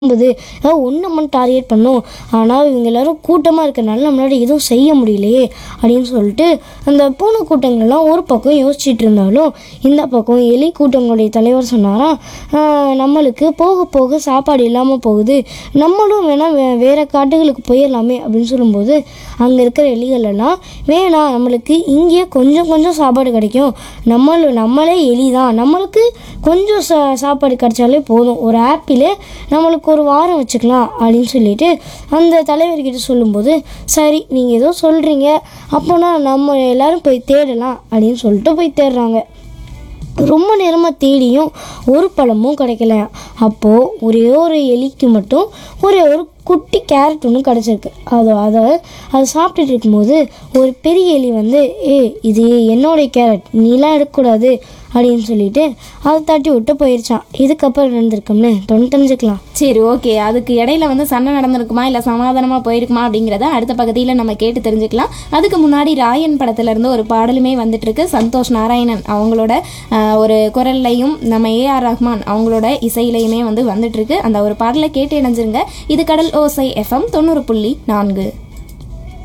போது ஏதாவது ஒன்று மட்டும் டார்கெட் பண்ணோம் ஆனால் இவங்க எல்லாரும் கூட்டமாக இருக்கறனால நம்மளால எதுவும் செய்ய முடியலையே அப்படின்னு சொல்லிட்டு அந்த பூனை கூட்டங்கள்லாம் ஒரு பக்கம் யோசிச்சுட்டு இருந்தாலும் இந்த பக்கம் எலி கூட்டங்களுடைய தலைவர் சொன்னாராம் "ஆஹ், நம்மளுக்கு போக போக சாப்பாடு இல்லாமல் போகுது நம்மளும் வேணால் வே வேறு காட்டுகளுக்கு போயிடலாமே அப்படின்னு சொல்லும்போது அங்கே இருக்கிற எலிகள் எல்லாம் வேணாம் நம்மளுக்கு இங்கேயே கொஞ்சம் கொஞ்சம் சாப்பாடு கிடைக்கும் நம்மள நம்மளே எலி தான் நம்மளுக்கு கொஞ்சம் சா சாப்பாடு கிடைச்சாலே போதும் ஒரு ஆப்பிள் நம்மளுக்கு ஒரு வாரம் வச்சுக்கலாம் அப்படின்னு சொல்லிட்டு அந்த தலைவர்கிட்ட சொல்லும்போது சரி நீங்கள் ஏதோ சொல்கிறீங்க அப்போனா நம்ம எல்லாரும் போய் தேடலாம் அப்படின்னு சொல்லிட்டு போய் தேடுறாங்க ரொம்ப நேரமாக தேடியும் ஒரு பழமும் கிடைக்கலையாம் அப்போது ஒரே ஒரு எலிக்கு மட்டும் ஒரே ஒரு குட்டி கேரட் ஒன்று கிடச்சிருக்கு அது அதை அதை சாப்பிட்டுட்டு இருக்கும்போது ஒரு பெரிய எலி வந்து ஏ இது என்னோடைய கேரட் நீலாம் எடுக்கக்கூடாது அப்படின்னு சொல்லிட்டு அதை தட்டி விட்டு போயிருச்சான் இதுக்கப்புறம் நடந்திருக்கும்னு தொண்ணு தெரிஞ்சுக்கலாம் சரி ஓகே அதுக்கு இடையில வந்து சண்டை நடந்திருக்குமா இல்லை சமாதானமாக போயிருக்குமா அப்படிங்கிறத அடுத்த பகுதியில் நம்ம கேட்டு தெரிஞ்சுக்கலாம் அதுக்கு முன்னாடி ராயன் படத்துல இருந்து ஒரு பாடலுமே வந்துட்டு இருக்கு சந்தோஷ் நாராயணன் அவங்களோட ஆஹ், ஒரு குரல்லையும் நம்ம ஏஆர் ரஹ்மான் அவங்களோட இசையிலையுமே வந்து வந்துட்டு இருக்கு அந்த ஒரு பாடலை கேட்டு இணைஞ்சிருங்க இது கடல் ஓசை எஃப்எம் தொண்ணூறு புள்ளி நான்கு